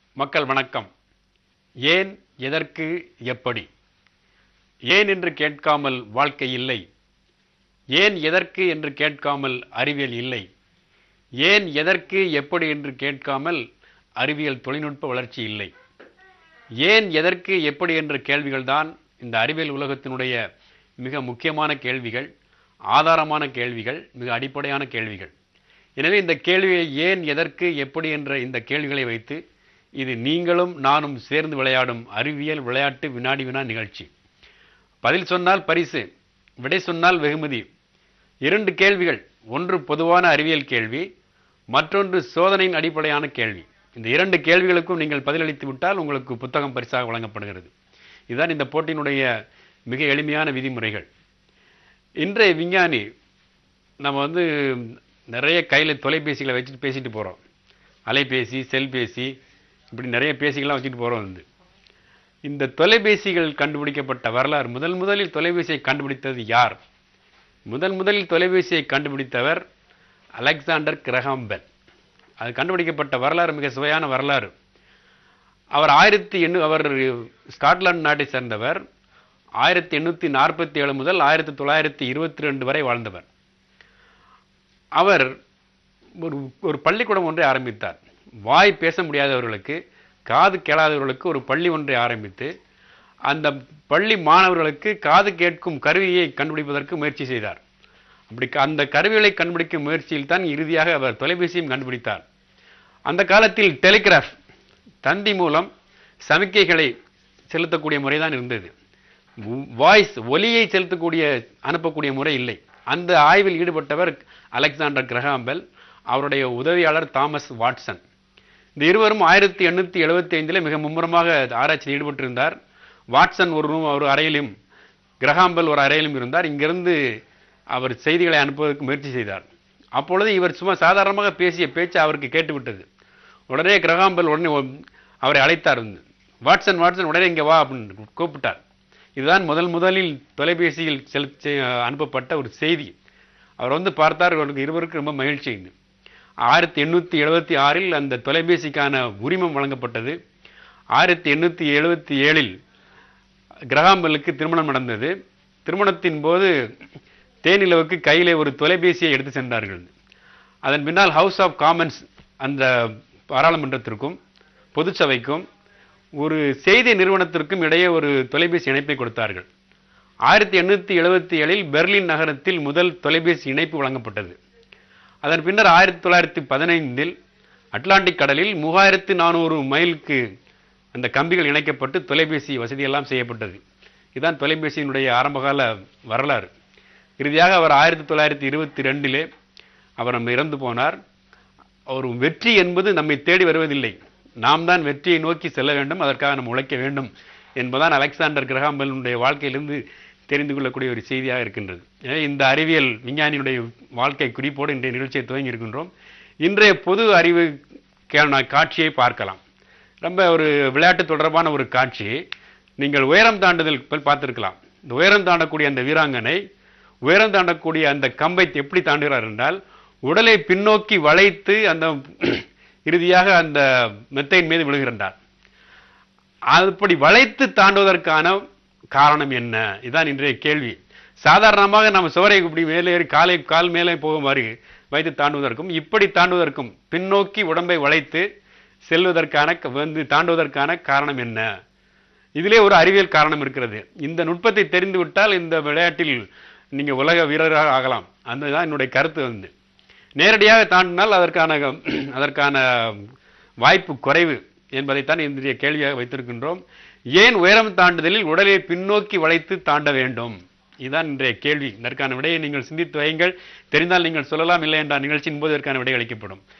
மக்கள் வணக்கம் ஏன் எதற்கு எப்படி ஏன் என்று கேட்காமல் வாழ்க்கை இல்லை ஏன் எதற்கு என்று கேட்காமல் அறிவியல் இல்லை ஏன் எதற்கு எப்படி என்று கேட்காமல் அறிவியல் தொழில்நுட்ப வளர்ச்சி இல்லை ஏன் எதற்கு எப்படி என்ற கேள்விகள்தான் இந்த அறிவியல் உலகத்தினுடைய மிக முக்கியமான கேள்விகள் ஆதாரமான கேள்விகள் மிக அடிப்படையான கேள்விகள் எனவே இந்த கேள்வியை ஏன் எதற்கு எப்படி என்ற இந்த கேள்விகளை வைத்து இது நீங்களும் நானும் சேர்ந்து விளையாடும் அறிவியல் விளையாட்டு வினாடி வினா நிகழ்ச்சி பதில் சொன்னால் பரிசு விடை சொன்னால் வெகுமதி இரண்டு கேள்விகள் ஒன்று பொதுவான அறிவியல் கேள்வி மற்றொன்று சோதனையின் அடிப்படையான கேள்வி இந்த இரண்டு கேள்விகளுக்கும் நீங்கள் பதிலளித்து விட்டால் உங்களுக்கு புத்தகம் பரிசாக வழங்கப்படுகிறது இதுதான் இந்த போட்டியினுடைய மிக எளிமையான விதிமுறைகள் இன்றைய விஞ்ஞானி நம்ம வந்து நிறைய கையில் தொலைபேசிகளை வச்சுட்டு பேசிட்டு போகிறோம் அலைபேசி செல்பேசி இப்படி நிறைய பேசிகள்லாம் வச்சுட்டு போகிறோம் வந்து இந்த தொலைபேசிகள் கண்டுபிடிக்கப்பட்ட வரலாறு முதல் முதலில் தொலைபேசியை கண்டுபிடித்தது யார் முதன் முதலில் தொலைபேசியை கண்டுபிடித்தவர் அலெக்சாண்டர் கிரஹாம்பெல் அது கண்டுபிடிக்கப்பட்ட வரலாறு மிக சுவையான வரலாறு அவர் ஆயிரத்தி எண்ணூ அவர் ஸ்காட்லாந்து நாட்டை சேர்ந்தவர் ஆயிரத்தி எண்ணூற்றி நாற்பத்தி ஏழு முதல் ஆயிரத்தி தொள்ளாயிரத்தி இருபத்தி ரெண்டு வரை வாழ்ந்தவர் அவர் ஒரு ஒரு பள்ளிக்கூடம் ஒன்றை ஆரம்பித்தார் வாய் பேச முடியாதவர்களுக்கு காது கேளாதவர்களுக்கு ஒரு பள்ளி ஒன்றை ஆரம்பித்து அந்த பள்ளி மாணவர்களுக்கு காது கேட்கும் கருவியை கண்டுபிடிப்பதற்கு முயற்சி செய்தார் அப்படி அந்த கருவிகளை கண்டுபிடிக்கும் முயற்சியில் தான் இறுதியாக அவர் தொலைபேசியும் கண்டுபிடித்தார் அந்த காலத்தில் டெலிகிராஃப் தந்தி மூலம் சமிக்கைகளை செலுத்தக்கூடிய முறைதான் இருந்தது வாய்ஸ் ஒலியை செலுத்தக்கூடிய அனுப்பக்கூடிய முறை இல்லை அந்த ஆய்வில் ஈடுபட்டவர் அலெக்சாண்டர் கிரஹாம்பெல் அவருடைய உதவியாளர் தாமஸ் வாட்சன் இந்த இருவரும் ஆயிரத்தி எண்ணூற்றி எழுபத்தி ஐந்தில் மிக மும்முரமாக ஆராய்ச்சியில் ஈடுபட்டிருந்தார் வாட்சன் ஒரு ரூம் ஒரு அறையிலும் கிரஹாம்பெல் ஒரு அறையிலும் இருந்தார் இங்கிருந்து அவர் செய்திகளை அனுப்புவதற்கு முயற்சி செய்தார் அப்பொழுது இவர் சும்மா சாதாரணமாக பேசிய பேச்சு அவருக்கு கேட்டுவிட்டது உடனே கிரகாம்பல் உடனே அவரை அழைத்தார் வாட்சன் வாட்சன் உடனே இங்கே வா அப்படின்னு கூப்பிட்டார் இதுதான் முதல் முதலில் தொலைபேசியில் செலுத்தி அனுப்பப்பட்ட ஒரு செய்தி அவர் வந்து பார்த்தார் அவருக்கு இருவருக்கு ரொம்ப மகிழ்ச்சி ஆயிரத்தி எண்ணூற்றி எழுபத்தி ஆறில் அந்த தொலைபேசிக்கான உரிமம் வழங்கப்பட்டது ஆயிரத்தி எண்ணூற்றி எழுபத்தி ஏழில் கிரகாம்பலுக்கு திருமணம் நடந்தது திருமணத்தின் போது தேனிலவுக்கு கையிலே ஒரு தொலைபேசியை எடுத்து சென்றார்கள் அதன் பின்னால் ஹவுஸ் ஆஃப் காமன்ஸ் அந்த பாராளுமன்றத்திற்கும் பொதுச்சபைக்கும் ஒரு செய்தி நிறுவனத்திற்கும் இடையே ஒரு தொலைபேசி இணைப்பை கொடுத்தார்கள் ஆயிரத்தி எண்ணூற்றி எழுபத்தி ஏழில் பெர்லின் நகரத்தில் முதல் தொலைபேசி இணைப்பு வழங்கப்பட்டது அதன் பின்னர் ஆயிரத்தி தொள்ளாயிரத்தி பதினைந்தில் அட்லாண்டிக் கடலில் மூவாயிரத்து நானூறு மைலுக்கு அந்த கம்பிகள் இணைக்கப்பட்டு தொலைபேசி வசதியெல்லாம் செய்யப்பட்டது இதுதான் தொலைபேசியினுடைய ஆரம்பகால வரலாறு இறுதியாக அவர் ஆயிரத்தி தொள்ளாயிரத்தி இருபத்தி ரெண்டிலே அவர் நம்ம இறந்து போனார் ஒரு வெற்றி என்பது நம்மை தேடி வருவதில்லை நாம் தான் வெற்றியை நோக்கி செல்ல வேண்டும் அதற்காக நம்ம உழைக்க வேண்டும் என்பதுதான் அலெக்சாண்டர் கிரகாம்பலுடைய வாழ்க்கையிலிருந்து தெரிந்து கொள்ளக்கூடிய ஒரு செய்தியாக இருக்கின்றது எனவே இந்த அறிவியல் விஞ்ஞானியுடைய வாழ்க்கை குறிப்போடு இன்றைய நிகழ்ச்சியை துவங்கி இருக்கின்றோம் இன்றைய பொது அறிவு காட்சியை பார்க்கலாம் ரொம்ப ஒரு விளையாட்டு தொடர்பான ஒரு காட்சி நீங்கள் உயரம் தாண்டுதல் பார்த்திருக்கலாம் இந்த உயரம் தாண்டக்கூடிய அந்த வீராங்கனை உயரம் தாண்டக்கூடிய அந்த கம்பை எப்படி தாண்டுகிறார் என்றால் உடலை பின்னோக்கி வளைத்து அந்த இறுதியாக அந்த மெத்தையின் மீது விழுகின்றார் அப்படி வளைத்து தாண்டுவதற்கான காரணம் என்ன இதுதான் இன்றைய கேள்வி சாதாரணமாக நம்ம சுவரை இப்படி மேலே ஏறி காலை கால் மேலே போகுமாறு வைத்து தாண்டுவதற்கும் இப்படி தாண்டுவதற்கும் பின்னோக்கி உடம்பை வளைத்து செல்வதற்கான வந்து தாண்டுவதற்கான காரணம் என்ன இதிலே ஒரு அறிவியல் காரணம் இருக்கிறது இந்த நுட்பத்தை தெரிந்து விட்டால் இந்த விளையாட்டில் நீங்க உலக வீரராக ஆகலாம் அந்த தான் என்னுடைய கருத்து வந்து நேரடியாக தாண்டினால் அதற்கான அதற்கான வாய்ப்பு குறைவு என்பதைத்தான் இன்றைய கேள்வியாக வைத்திருக்கின்றோம் ஏன் உயரம் தாண்டுதலில் உடலை பின்னோக்கி வளைத்து தாண்ட வேண்டும் இதுதான் இன்றைய கேள்வி இதற்கான விடையை நீங்கள் சிந்தித்து வையுங்கள் தெரிந்தால் நீங்கள் சொல்லலாம் இல்லை என்ற நிகழ்ச்சியின் போது இதற்கான விடை அளிக்கப்படும்